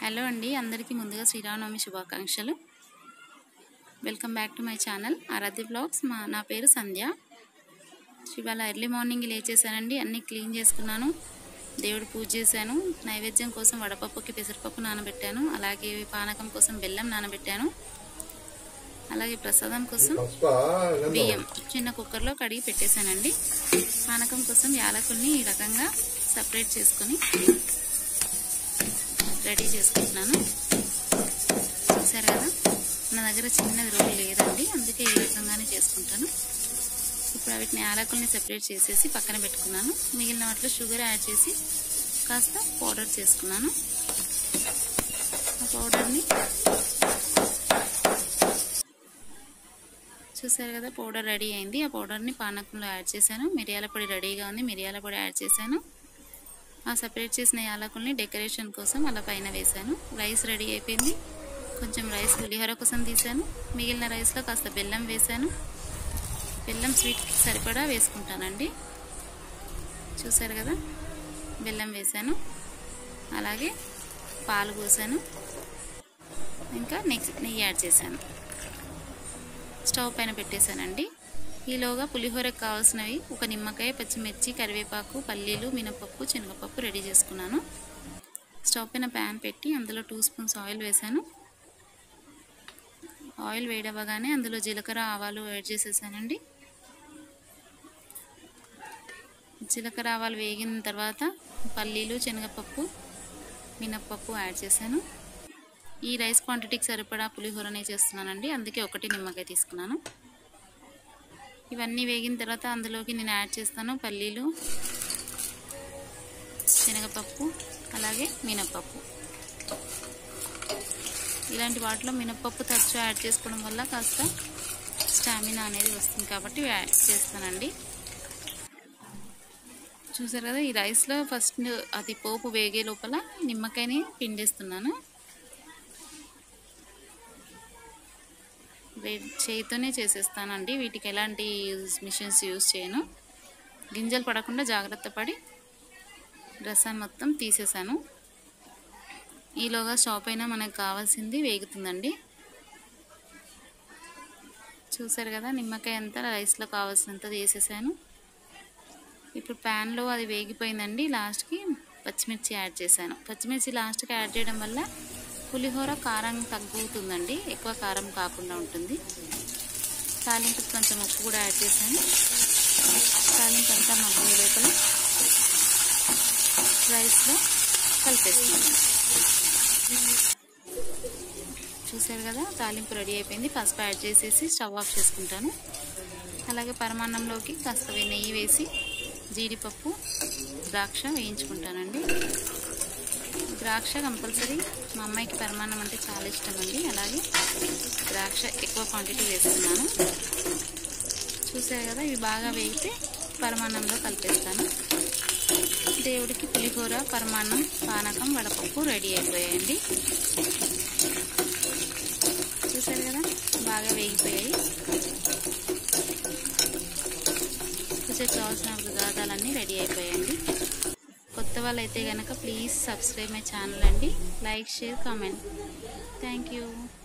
hello అండి అందరికీ ముందుగా శ్రీరామనవమి శుభాకాంక్షలు welcome back to my channel Aaradhya blogs మా నా పేరు సంధ్య ఇవాళ ఎర్లీ మార్నింగ్ లేచేసానండి అన్నీ క్లీన్ చేసుకున్నాను దేవుడు పూజ చేశాను నైవేద్యం కోసం వడపప్పుకి పెసరపప్పు నానబెట్టాను అలాగే పానకం కోసం బెల్లం నానబెట్టాను అలాగే ప్రసాదం కోసం బియ్యం చిన్న కుక్కర్లో కడిగి పెట్టేశానండి పానకం కోసం యాలకుల్ని ఈ రకంగా సపరేట్ చేసుకొని రెడీ చేసుకుంటున్నాను చూసారు కదా నా దగ్గర చిన్నది రోల్ లేదండి అందుకే ఈ రకంగానే చేసుకుంటాను ఇప్పుడు వీటిని యాలకుల్ని సెపరేట్ చేసేసి పక్కన పెట్టుకున్నాను మిగిలిన వాటిలో షుగర్ యాడ్ చేసి కాస్త పౌడర్ చేసుకున్నాను ఆ పౌడర్ని చూసారు కదా పౌడర్ రెడీ అయింది ఆ పౌడర్ని పానకంలో యాడ్ చేశాను మిరియాల పొడి రెడీగా ఉంది మిరియాల పొడి యాడ్ చేశాను ఆ సపరేట్ చేసిన యాలకుల్ని డెకరేషన్ కోసం అలా పైన వేశాను రైస్ రెడీ అయిపోయింది కొంచెం రైస్ పులిహోర కోసం తీసాను మిగిలిన రైస్లో కాస్త బెల్లం వేశాను బెల్లం స్వీట్కి సరిపడా వేసుకుంటానండి చూసారు కదా బెల్లం వేశాను అలాగే పాలు పోసాను ఇంకా నెక్స్ట్ నెయ్యి యాడ్ చేశాను స్టవ్ పైన పెట్టేశానండి ఈలోగా పులిహోరకు కావాల్సినవి ఒక నిమ్మకాయ పచ్చిమిర్చి కరివేపాకు పల్లీలు మినపప్పు శనగపప్పు రెడీ చేసుకున్నాను స్టవ్ పైన ప్యాన్ పెట్టి అందులో టూ స్పూన్స్ ఆయిల్ వేశాను ఆయిల్ వేడవగానే అందులో జీలకర్ర ఆవాలు యాడ్ చేసేసానండి జీలకర్ర ఆవాలు వేగిన తర్వాత పల్లీలు శనగపప్పు మినప్పప్పు యాడ్ చేశాను ఈ రైస్ క్వాంటిటీకి సరిపడా పులిహోరనే చేస్తున్నానండి అందుకే ఒకటి నిమ్మకాయ తీసుకున్నాను ఇవన్నీ వేగిన తర్వాత అందులోకి నేను యాడ్ చేస్తాను పల్లీలు శనగపప్పు అలాగే మినపప్పు ఇలాంటి వాటిలో మినపప్పు తరచు యాడ్ చేసుకోవడం వల్ల కాస్త స్టామినా అనేది వస్తుంది కాబట్టి యాడ్ చేస్తానండి చూసారు కదా ఈ రైస్లో ఫస్ట్ అది పోపు వేగే లోపల నిమ్మకాయని పిండేస్తున్నాను చేయితోనే చేసేస్తానండి వీటికి ఎలాంటి మిషన్స్ యూజ్ చేయను గింజలు పడకుండా జాగ్రత్త పడి రసం మొత్తం తీసేసాను ఈలోగా స్టవ్ అయినా మనకు కావాల్సింది వేగుతుందండి చూసారు కదా నిమ్మకాయ అంతా రైస్లో కావాల్సినంత వేసేసాను ఇప్పుడు ప్యాన్లో అది వేగిపోయిందండి లాస్ట్కి పచ్చిమిర్చి యాడ్ చేశాను పచ్చిమిర్చి లాస్ట్కి యాడ్ చేయడం వల్ల పులిహోర కారం తగ్గుతుందండి ఎక్కువ కారం కాకుండా ఉంటుంది తాలింపుకి కొంచెం ఉప్పు కూడా యాడ్ చేశాను తాలింపు అంతా మగ్గే లోపల రైస్లో కలిపేస్తున్నాను చూసారు కదా తాలింపు రెడీ అయిపోయింది పసుపు యాడ్ చేసేసి స్టవ్ ఆఫ్ చేసుకుంటాను అలాగే పరమాన్నంలోకి కాస్త నెయ్యి వేసి జీడిపప్పు ద్రాక్ష వేయించుకుంటానండి ద్రాక్ష కంపల్సరీ మా అమ్మాయికి పరమాన్నం అంటే చాలా ఇష్టం అండి అలాగే ద్రాక్ష ఎక్కువ క్వాంటిటీ వేస్తున్నాను చూసారు కదా ఇవి బాగా వేగితే పరమాన్నంలో కలిపేస్తాను దేవుడికి పులిహోర పరమాన్నం పానకం వడపప్పు రెడీ అయిపోయాయండి చూసారు కదా బాగా వేగిపోయాయి పూజకి కావాల్సిన పదార్థాలన్నీ రెడీ అయిపోయాయండి కొత్త వాళ్ళు అయితే కనుక ప్లీజ్ సబ్స్క్రైబ్ మై ఛానల్ అండి like share comment thank you